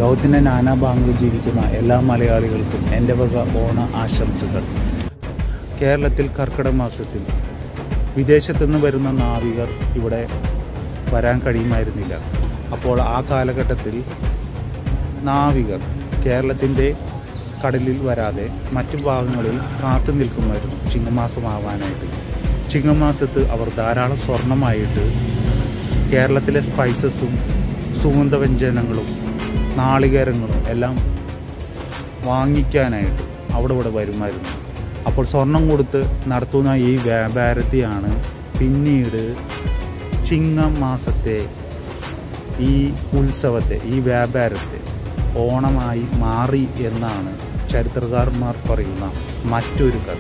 ലോകത്തിൻ്റെ നാനാഭാഗങ്ങളിൽ ജീവിക്കുന്ന എല്ലാ മലയാളികൾക്കും എൻ്റെ വക ഓണ ആശംസകൾ കേരളത്തിൽ കർക്കിടക മാസത്തിൽ വിദേശത്തുനിന്ന് വരുന്ന നാവികർ ഇവിടെ വരാൻ കഴിയുമായിരുന്നില്ല അപ്പോൾ ആ കാലഘട്ടത്തിൽ നാവികർ കേരളത്തിൻ്റെ കടലിൽ വരാതെ മറ്റു ഭാഗങ്ങളിൽ കാത്തു നിൽക്കുമായിരുന്നു ചിങ്ങമാസമാവാനായിട്ട് ചിങ്ങമാസത്ത് അവർ ധാരാളം സ്വർണമായിട്ട് കേരളത്തിലെ സ്പൈസസും സുഗന്ധവ്യഞ്ജനങ്ങളും നാളികേരങ്ങളും എല്ലാം വാങ്ങിക്കാനായിട്ട് അവിടെ ഇവിടെ വരുമായിരുന്നു അപ്പോൾ സ്വർണം കൊടുത്ത് നടത്തുന്ന ഈ വ്യാപാരത്തെയാണ് പിന്നീട് ചിങ്ങം മാസത്തെ ഈ ഉത്സവത്തെ ഈ വ്യാപാരത്തെ ഓണമായി മാറി എന്നാണ് ചരിത്രകാരന്മാർ പറയുന്ന മറ്റൊരു കഥ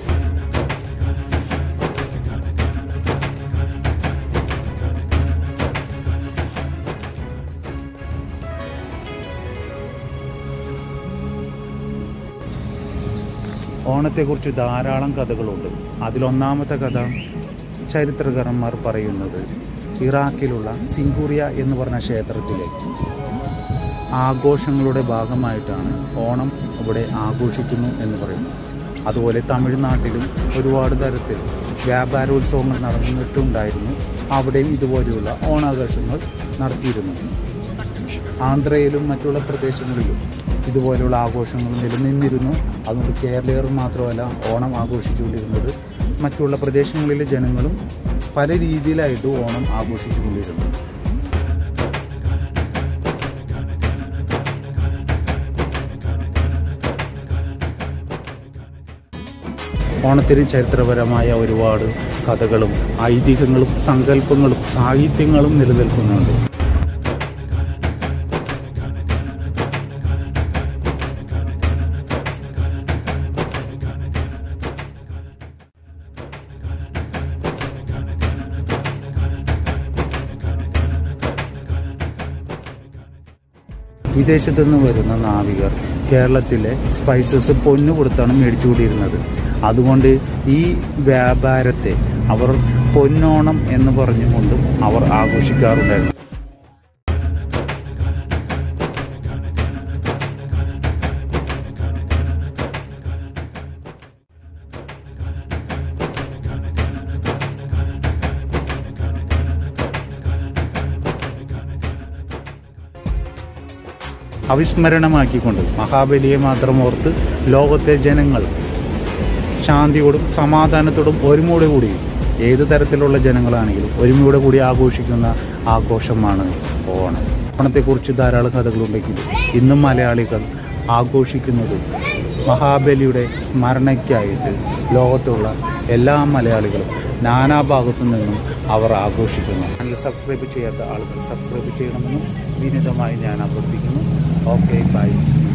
ഓണത്തെക്കുറിച്ച് ധാരാളം കഥകളുണ്ട് അതിലൊന്നാമത്തെ കഥ ചരിത്രകാരന്മാർ പറയുന്നത് ഇറാഖിലുള്ള സിംഗൂറിയ എന്ന് പറഞ്ഞ ക്ഷേത്രത്തിലെ ആഘോഷങ്ങളുടെ ഭാഗമായിട്ടാണ് ഓണം ഇവിടെ ആഘോഷിക്കുന്നു എന്ന് പറയുന്നു അതുപോലെ തമിഴ്നാട്ടിലും ഒരുപാട് തരത്തിൽ വ്യാപാരോത്സവങ്ങൾ നടന്നിട്ടുണ്ടായിരുന്നു അവിടെയും ഇതുപോലെയുള്ള ഓണാഘോഷങ്ങൾ നടത്തിയിരുന്നു ആന്ധ്രയിലും മറ്റുള്ള പ്രദേശങ്ങളിലും ഇതുപോലെയുള്ള ആഘോഷങ്ങൾ നിലനിന്നിരുന്നു അതുകൊണ്ട് കേരളീയർ മാത്രമല്ല ഓണം ആഘോഷിച്ചുകൊണ്ടിരുന്നത് മറ്റുള്ള പ്രദേശങ്ങളിലെ ജനങ്ങളും പല രീതിയിലായിട്ട് ഓണം ആഘോഷിച്ചുകൊണ്ടിരുന്നു ഓണത്തിന് ചരിത്രപരമായ ഒരുപാട് കഥകളും ഐതിഹ്യങ്ങളും സങ്കല്പങ്ങളും സാഹിത്യങ്ങളും നിലനിൽക്കുന്നുണ്ട് വിദേശത്തു നിന്ന് വരുന്ന നാവികർ കേരളത്തിലെ സ്പൈസസ് പൊന്നു കൊടുത്താണ് മേടിച്ചുകൂടിയിരുന്നത് അതുകൊണ്ട് ഈ വ്യാപാരത്തെ അവർ പൊന്നോണം എന്ന് പറഞ്ഞുകൊണ്ടും അവർ ആഘോഷിക്കാറുണ്ടായിരുന്നു അവിസ്മരണമാക്കിക്കൊണ്ട് മഹാബലിയെ മാത്രം ഓർത്ത് ലോകത്തെ ജനങ്ങൾ ശാന്തിയോടും സമാധാനത്തോടും ഒരുമയോടെ കൂടി ഏത് തരത്തിലുള്ള ജനങ്ങളാണെങ്കിലും ഒരുമയോടെ കൂടി ആഘോഷിക്കുന്ന ആഘോഷമാണ് ഓണം ഓണത്തെക്കുറിച്ച് ധാരാളം കഥകളുണ്ടെങ്കിലും ഇന്നും മലയാളികൾ ആഘോഷിക്കുന്നത് മഹാബലിയുടെ സ്മരണയ്ക്കായിട്ട് ലോകത്തുള്ള എല്ലാ മലയാളികളും നാനാഭാഗത്തു നിന്നും അവർ ആഘോഷിക്കുന്നു ചാനൽ സബ്സ്ക്രൈബ് ചെയ്യാത്ത ആളുകൾ സബ്സ്ക്രൈബ് ചെയ്യണമെന്നും വിനീതമായി ഞാൻ അഭ്യർത്ഥിക്കുന്നു ഓക്കെ ബൈ